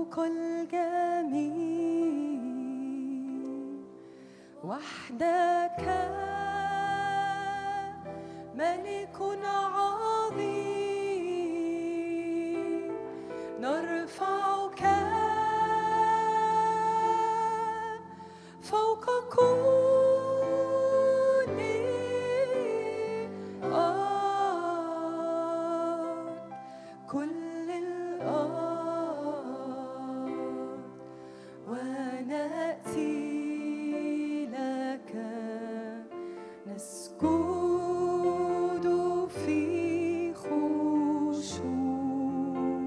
فوق الجميع وحدك ملك عظيم نرفعك فوق كل الأرض كل الأرض ونأتي لك نسجد في خشوع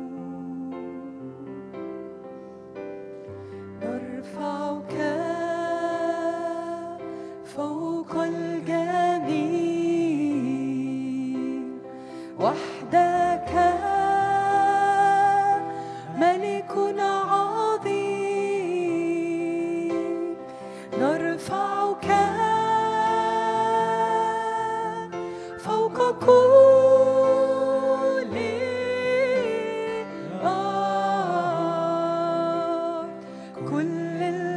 نرفعك فوق الجميع وحدك ملك عظيم نرفعك فوق كل الأرض كل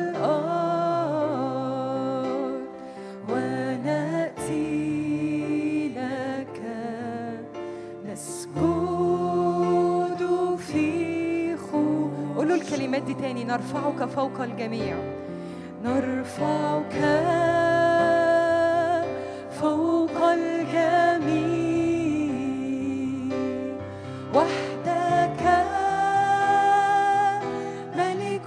الأرض ونأتي لك نسجد في خو قولوا الكلمات دي تاني نرفعك فوق الجميع نرفعك فوق الجميع وحدك ملك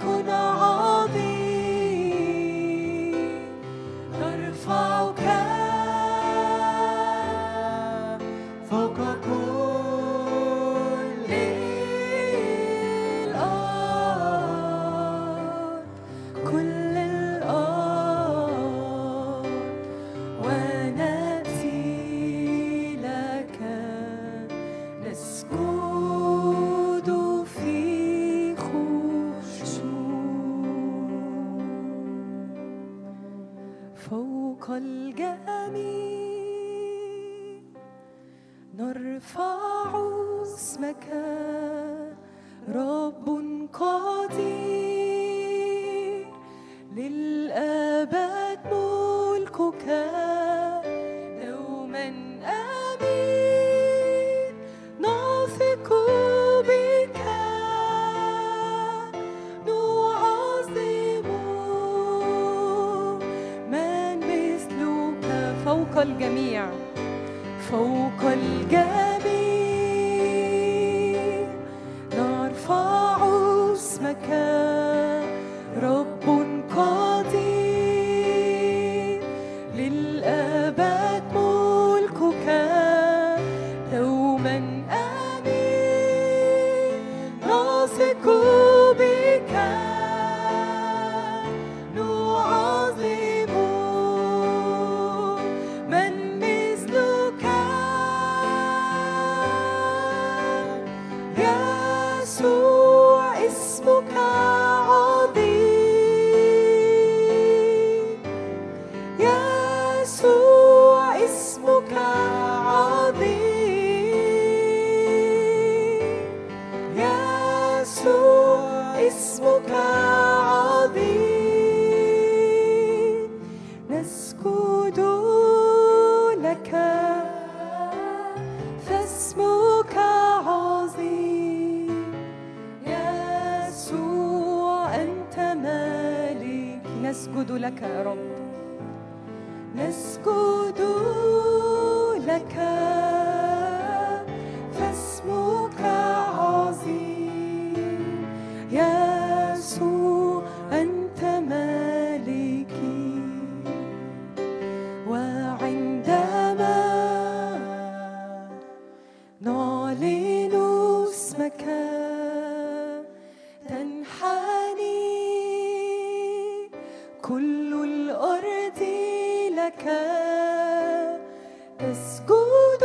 عظيم نرفعك فوق كل الأرض كل الأرض ونأتي لك نسجد في خشوع فوق الجميع نرفع اسمك رب قدير للأبد ملكك دوما أمين نثق بك نعظم من مثلك فوق الجميع فوق الجميع نرفع اسمك رب قدير للأبد ملكك دوما آمين نثق بك نعظم من مثلك يسوع اسمك عظيم يسوع اسمك عظيم يسوع اسمك عظيم نسجد لك فاسمك عظيم يسوع أنت مالك نسجد لك يا رب نسجد لك فاسمك عظيم يسوع أنت مالكي وعندما نعلن اسمك تنحني كل الأرض لك تسجد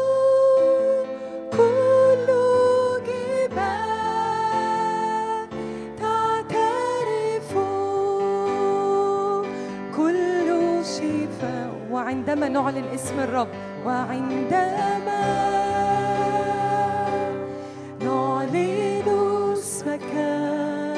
كل جبال تعترف كل شفاء وعندما نعلن اسم الرب وعندما نعلن اسمك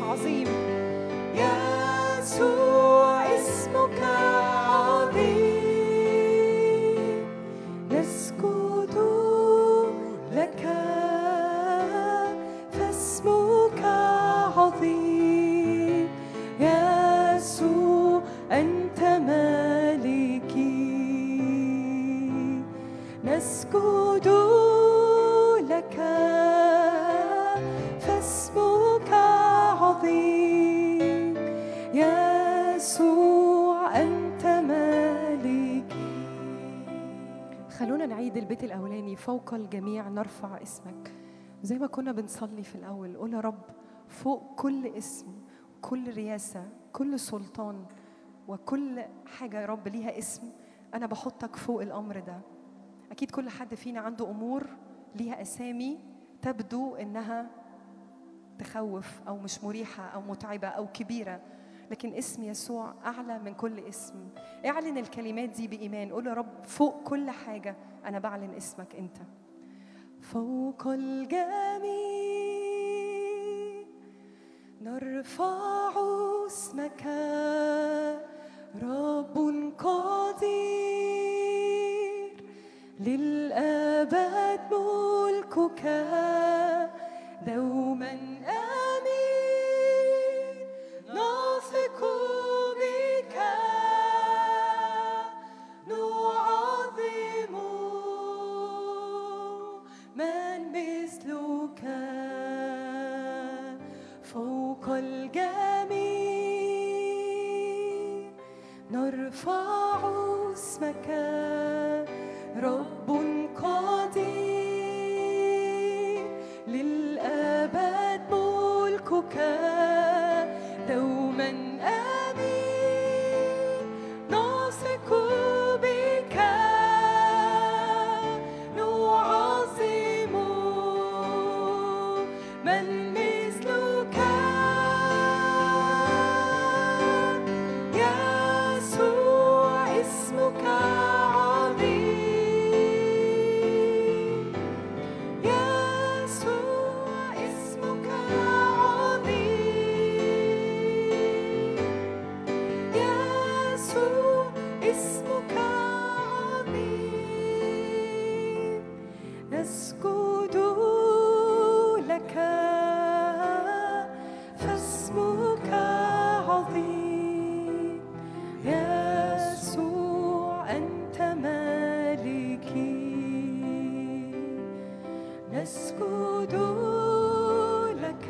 عظيم يسوع اسمك عظيم نسجد لك فاسمك عظيم يسوع أنت مالكي نسجد لك فاسمك عظيم يسوع أنت مالكي خلونا نعيد البيت الأولاني فوق الجميع نرفع اسمك زي ما كنا بنصلي في الأول قول يا رب فوق كل اسم كل رياسة كل سلطان وكل حاجة يا رب ليها اسم أنا بحطك فوق الأمر ده أكيد كل حد فينا عنده أمور ليها أسامي تبدو إنها تخوف أو مش مريحة أو متعبة أو كبيرة لكن اسم يسوع أعلى من كل اسم اعلن الكلمات دي بإيمان قول يا رب فوق كل حاجة أنا بعلن اسمك أنت فوق الجميع نرفع اسمك رب قدير للأبد ملكك دوما آمين نثق بك نعظم من مثلك فوق الجميع نرفع اسمك رب قدير للأبد ملكك دوما آمين نثق بك نعظم من مثلك يسوع اسمك عظيم يسوع اسمك عظيم يسوع اسمك عظيم نسجد لك فاسمك عظيم يسوع أنت مالكي نسجد لك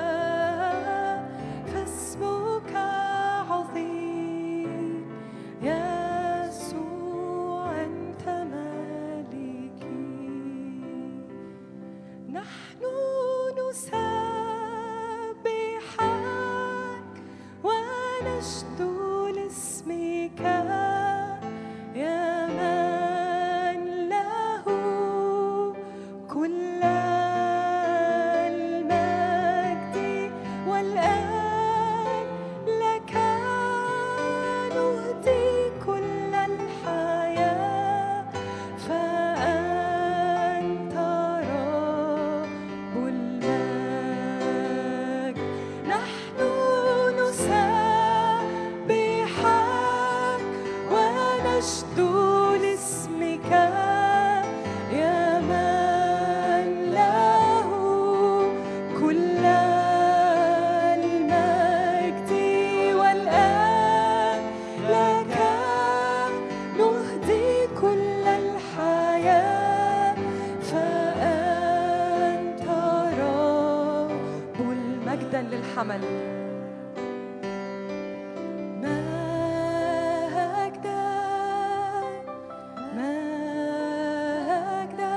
فاسمك عظيم يسوع أنت مالكي نحن نسبحك ونشدو لاسمك يا من له كل المجد والآن لك نهدي كل الحياة فأنت رب المجد نحن نسبحك ونشدو لاسمك يا من له كل المجد والآن لك نهدي كل الحياة فأنت رب المجدا للحمل مجدا مجدا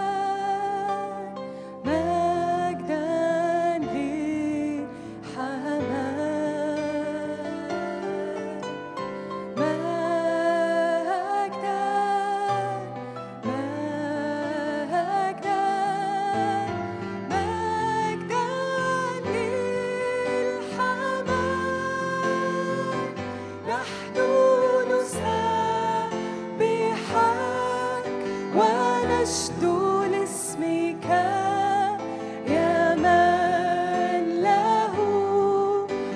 مجدا للحمل مجدا مجدا مجدا للحمل نحن نسبحك ونشدو لاسمك يا من له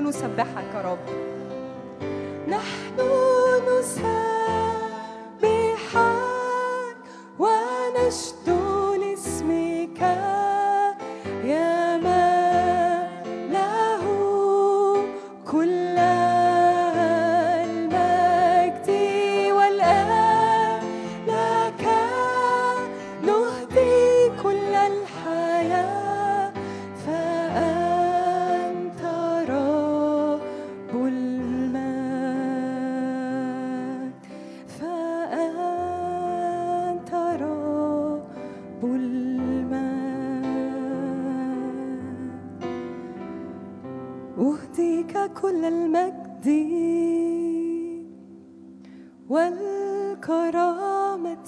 نحن نسبحك يا رب نحن نسبحك ونشد لاسمك يا من له كل المجد والآن لك نهدي كل الحياة فأنت رب المجد فأنت رب المجد أهديك كل المجد والكرامة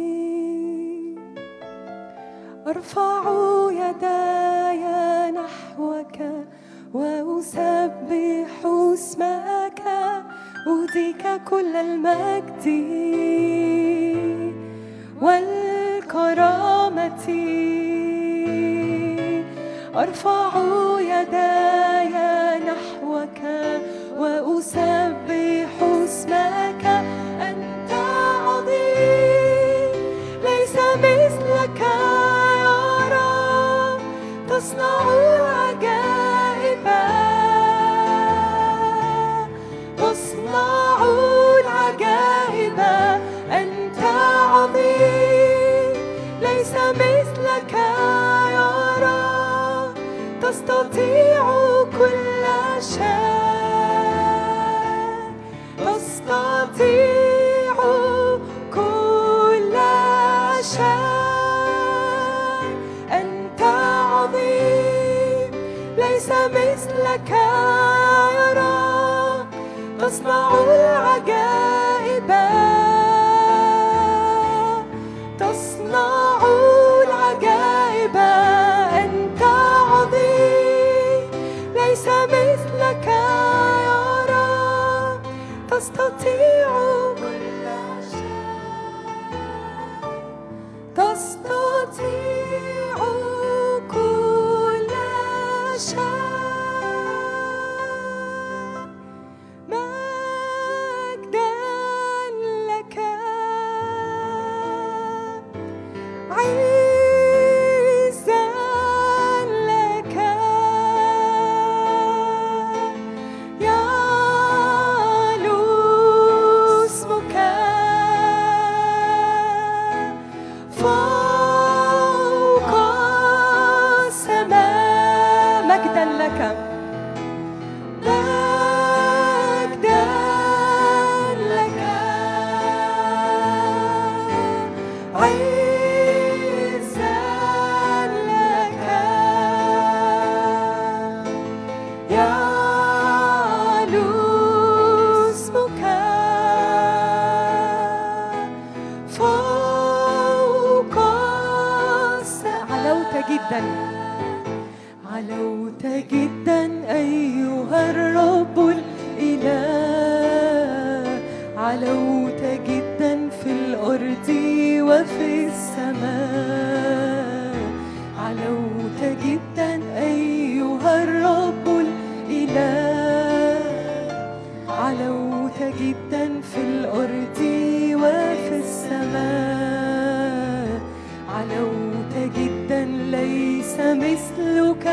أرفع يداي نحوك وأسبح اسمك أهديك كل المجد والكرامة أرفع يداي نحوك وأسبح اسمك أنت عظيم ليس مثلك يا رب تصنع العجائب تصنع العجائب أنت عظيم ليس مثلك يا رب تستطيع كل شيء تستطيع كل شيء أنت عظيم ليس مثلك يا رب تصنع العجائب تصنع العجائب أنت عظيم ليس مثلك يا رب تستطيع كل شيء تستطيع كل شيء مجدا لك عزا لك يعلو اسمك فوق السماء مجدا لك مجدا لك عزا لك يعلو اسمك فوق السماء علوت جدا علوت جدا أيها الرب الإله علوت جدا في الأرض وفي السماء علوت جدا أيها الرب الإله علوت جدا في الأرض وفي السماء علوت جدا ليس مثلك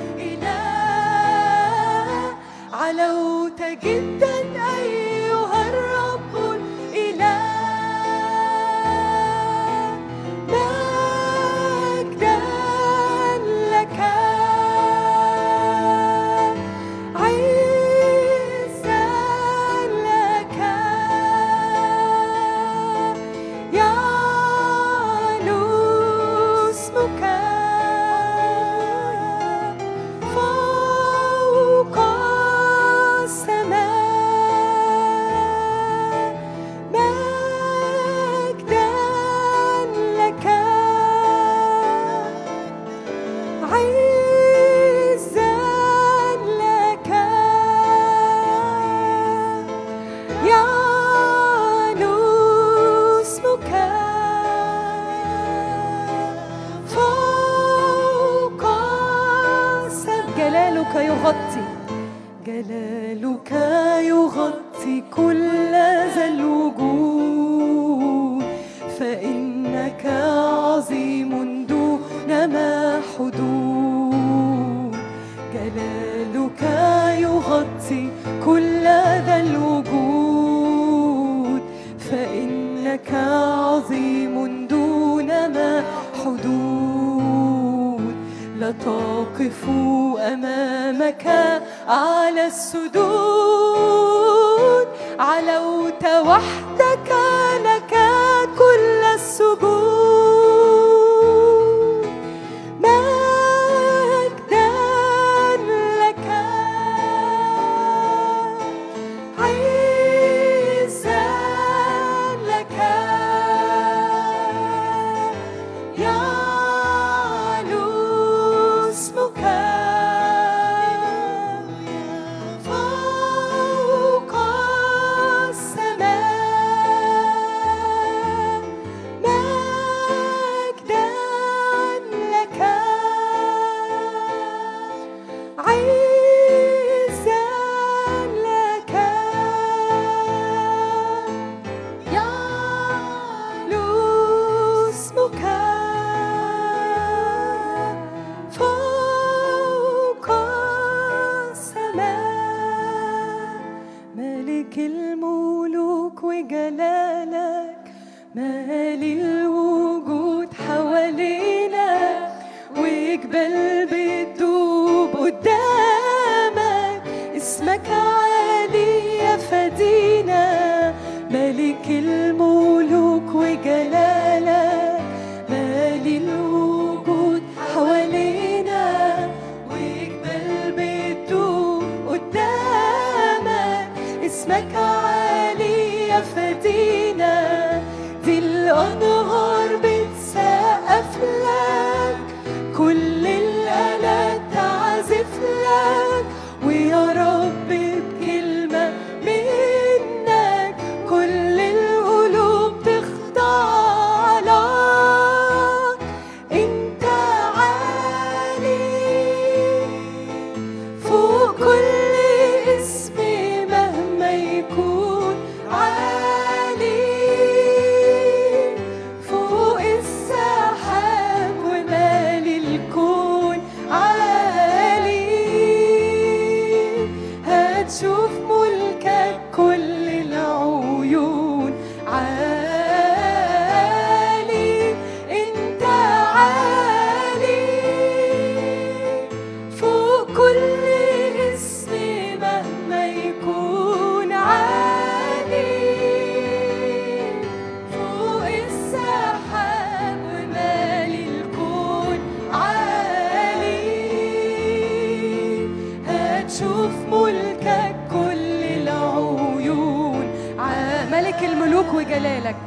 إله علوت جدا أيها الرب الإله مجدا لك عزا لك يعلو اسمك فوق السماء اسمك عظيم دون ما حدود لا تقف أمامك على السدود علوت وحدك لك كل السجود مجدا لك عزا لك يعلو اسمك فوق السماء مجدا لك عزا لك يعلو اسمك فوق السماء ملك الملوك وجلالك مالي الوجود حوالينا وجبال بتدوب قدامك اسمك عالي يا فدينا ملك الملوك وجلالك مالي الوجود حوالينا وجبال بتدوب قدامك اسمك عالي يا فدينا دي الأنهار بتسقف لك كل الآلات تعزف لك ويا رب بكلمة منك كل القلوب تخضع لك انت عالي فوق كل اسم مهما يكون عالي فوق السحاب ومالي الكون عالي هتشوف ملكك كل العيون عالي انت عالي فوق كل اسم مهما يكون عالي فوق السحاب ومالي الكون عالي هتشوف ملكك كل العيون ع- ملك الملوك وجلالك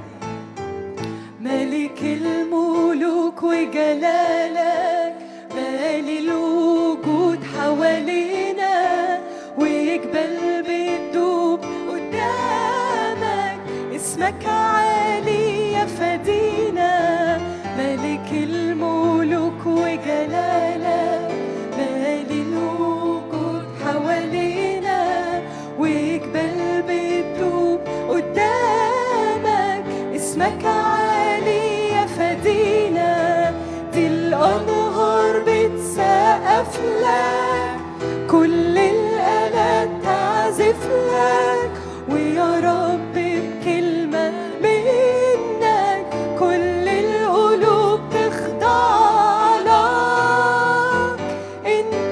ملك الملوك وجلالك مالي الوجود حوالينا وجبال بتدوب قدامك اسمك عالي يا فدينا ملك الملوك وجلالك مالي الوجود حوالينا وجبال بتدوب قدامك اسمك عالي يا فدينا دي الأنهار بتسقف لك كل الآلات تعزف لك ويا رب بكلمة منك كل القلوب تخضع لك انت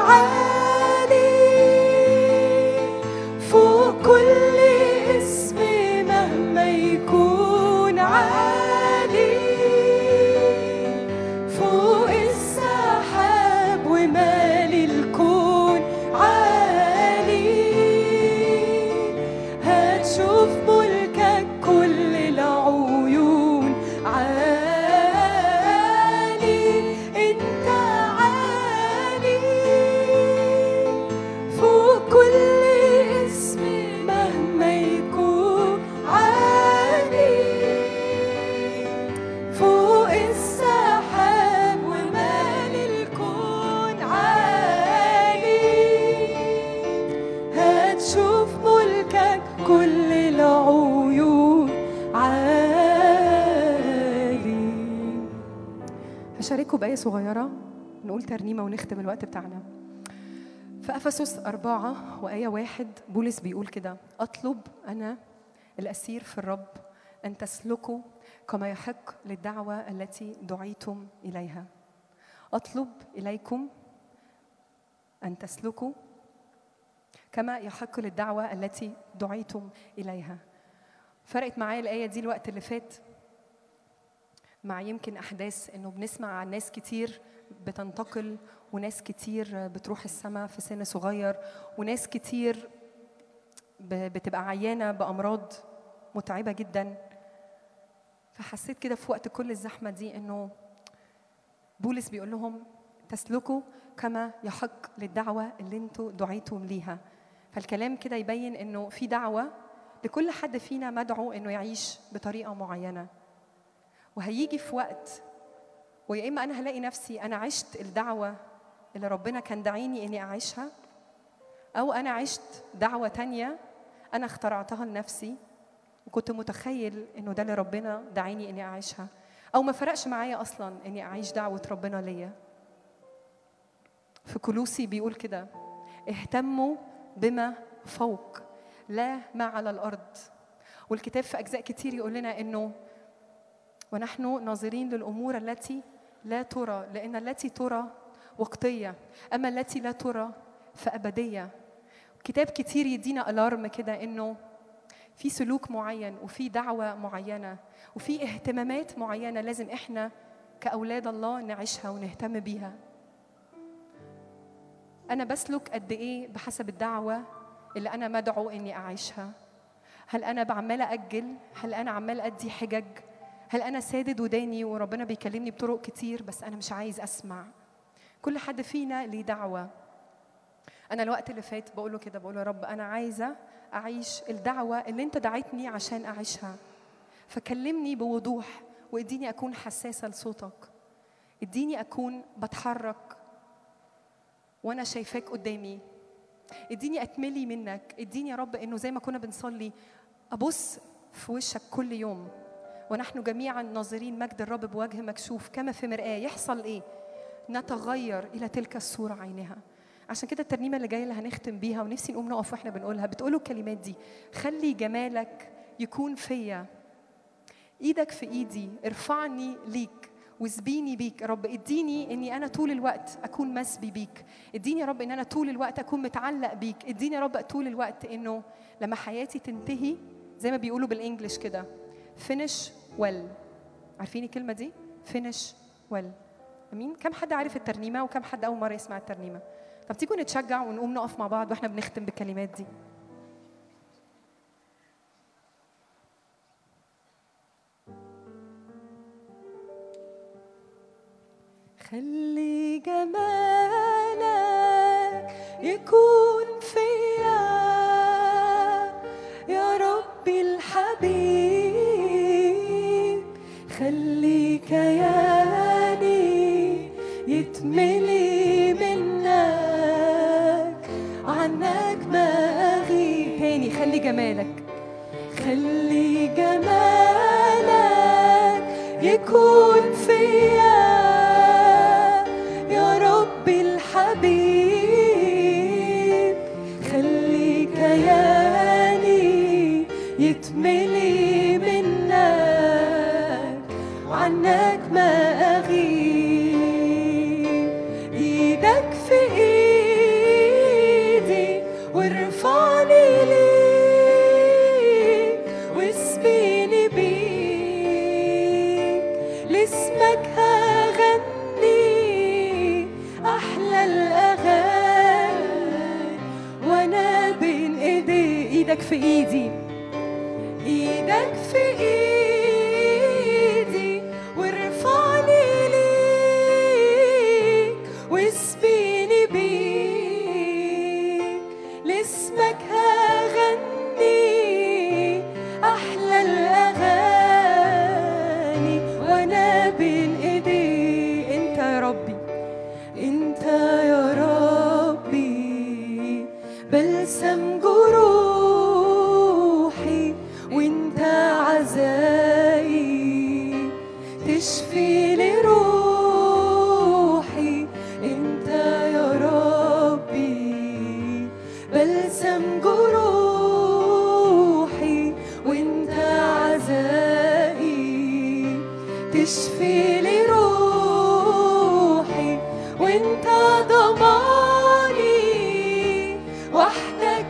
عالي فوق كل اسم مهما يكون عالي فوق السحاب ومالي الكون عالي هتشوف ملكك كل العيون عالي انت عالي فوق كل اسم مهما يكون عالي فوق السحاب ومالي الكون عالي هتشوف ملكك كل العيون عالي هشارككم بآية صغيرة نقول ترنيمة ونختم الوقت بتاعنا في أفسس أربعة وآية واحد بولس بيقول كده أطلب أنا الأسير في الرب أن تسلكوا كما يحق للدعوة التي دعيتم إليها أطلب إليكم أن تسلكوا كما يحق للدعوة التي دعيتم إليها فرقت معايا الآية دي الوقت اللي فات مع يمكن أحداث إنه بنسمع عن ناس كتير بتنتقل وناس كتير بتروح السماء في سن صغير وناس كتير ب- بتبقى عيانة بأمراض متعبة جدا فحسيت كده في وقت كل الزحمة دي إنه بولس بيقول لهم تسلكوا كما يحق للدعوة اللي انتوا دعيتم ليها فالكلام كده يبين انه في دعوة لكل حد فينا مدعو انه يعيش بطريقة معينة وهيجي في وقت ويا اما انا هلاقي نفسي انا عشت الدعوة اللي ربنا كان داعيني اني اعيشها او انا عشت دعوة تانية انا اخترعتها لنفسي وكنت متخيل انه ده اللي ربنا دعيني اني اعيشها او ما فرقش معايا اصلا اني اعيش دعوه ربنا ليا في كلوسي بيقول كده اهتموا بما فوق لا ما على الارض والكتاب في اجزاء كتير يقول لنا انه ونحن ناظرين للامور التي لا ترى لان التي ترى وقتيه اما التي لا ترى فابديه كتاب كتير يدينا الارم كده انه في سلوك معين وفي دعوه معينه وفي اهتمامات معينه لازم احنا كاولاد الله نعيشها ونهتم بيها انا بسلك قد ايه بحسب الدعوه اللي انا مدعو اني اعيشها هل انا بعمال اجل هل انا عمال ادي حجج هل انا سادد وداني وربنا بيكلمني بطرق كتير بس انا مش عايز اسمع كل حد فينا ليه دعوه انا الوقت اللي فات بقول له كده بقول له يا رب انا عايزه اعيش الدعوه اللي انت دعيتني عشان اعيشها فكلمني بوضوح واديني اكون حساسه لصوتك اديني اكون بتحرك وانا شايفاك قدامي اديني اتملي منك اديني يا رب انه زي ما كنا بنصلي ابص في وشك كل يوم ونحن جميعا ناظرين مجد الرب بوجه مكشوف كما في مرآة يحصل ايه نتغير الى تلك الصورة عينها عشان كده الترنيمة اللي جاية اللي هنختم بيها ونفسي نقوم نقف واحنا بنقولها بتقولوا الكلمات دي خلي جمالك يكون فيا ايدك في ايدي ارفعني ليك واسبيني بيك يا رب اديني اني انا طول الوقت اكون مسبي بيك اديني يا رب ان انا طول الوقت اكون متعلق بيك اديني يا رب طول الوقت انه لما حياتي تنتهي زي ما بيقولوا بالانجلش كده finish well عارفين الكلمه دي finish well امين كم حد عارف الترنيمه وكم حد اول مره يسمع الترنيمه طب تيجوا نتشجع ونقوم نقف مع بعض واحنا بنختم بالكلمات دي خلي جمالك يكون فيا يا ربي الحبيب خلي كياني يتملي منك عنك ما أغيب تاني خلي جمالك خلي جمالك يكون فيا يا ربي الحبيب خلي كياني يتملي منك وعنك ما أغيب إيدك في إيدي وارفعني ليك واسبيني بيك لاسمك هغني أحلى الأغاني وأنا بين إيدي إيدك في إيدي ايدك في ايدي وارفعني ليك واسبيني بيك لاسمك هغني احلى الاغاني وانا بين ايدي انت يا ربي انت يا ربي بلسم جروحي وانت عذابي تشفي لي روحي وانت ضماني وحدك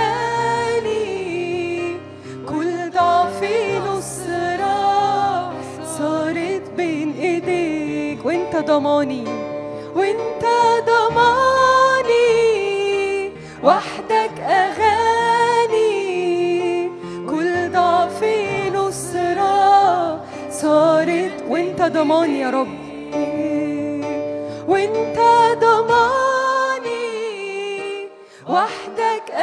اغاني كل ضعفي نصرة صارت بين ايديك وانت ضماني وانت ضماني وحدك اغاني كل ضعفي نصرة صارت وانت ضماني يا رب وانت ضماني وحدك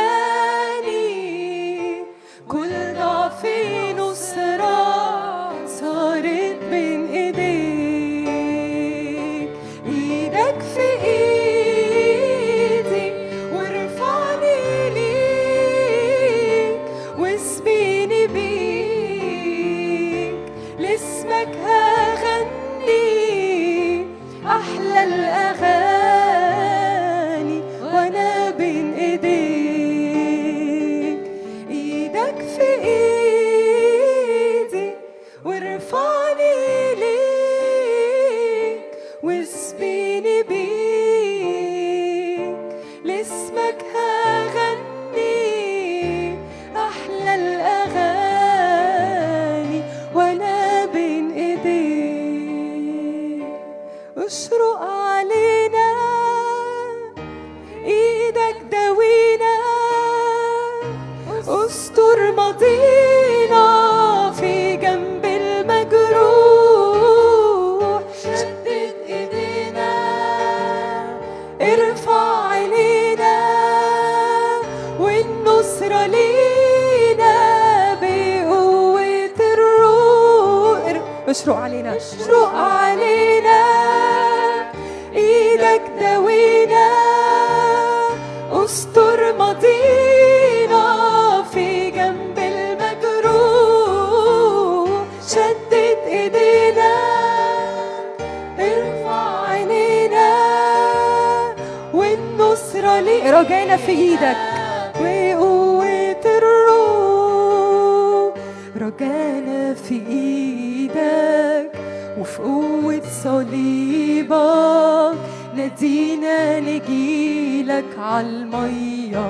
اغاني كل ضعفي نصرة صارت بين ايديك ايدك في ايدي وارفعني ليك واسبيني بيك لاسمك هغني احلى الاغاني وانا بين ايديك ايدك في ايدي وارفعني ليك واسبيني بيك لاسمك هغني احلى الاغاني وانا بين ايديك اشرق علينا ايدك داوينا استر ماضينا في جنب المجروح شدد ايدينا ارفع عينينا والنصرة لينا بقوة الروح اشرق علينا اشرق علينا ايدك داوينا استر ماضينا في جنب المجروح شدد ايدينا ارفع عينينا والنصرة لي رجعنا في ايدك وقوة الروح رجعنا في ايدك وفي قوة صليبك نادينا نجيلك عالمية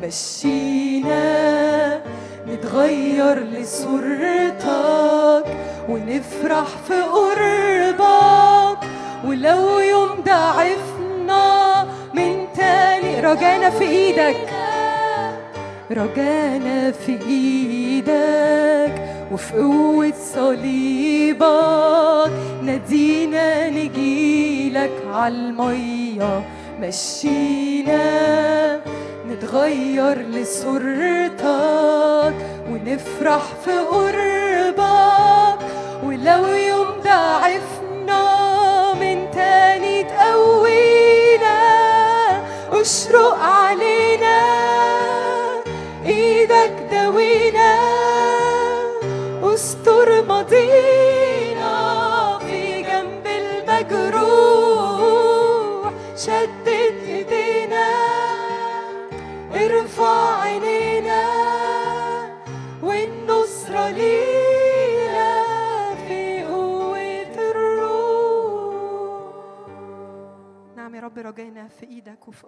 مشينا نتغير لصورتك ونفرح في قربك ولو يوم ضعفنا من تاني رجعنا في ايدك رجعنا في ايدك وفي قوة صليبك نادينا نجيلك عالمية مشينا نتغير لصورتك ونفرح في قربك ولو يوم ضعفنا من تاني تقوينا اشرق علينا ايدك داوينا استر ماضينا في جنب المجروح شدد ايدينا ارفع عينينا والنصرة لينا في قوة الروح نعم يا رب رجعنا في ايدك وفي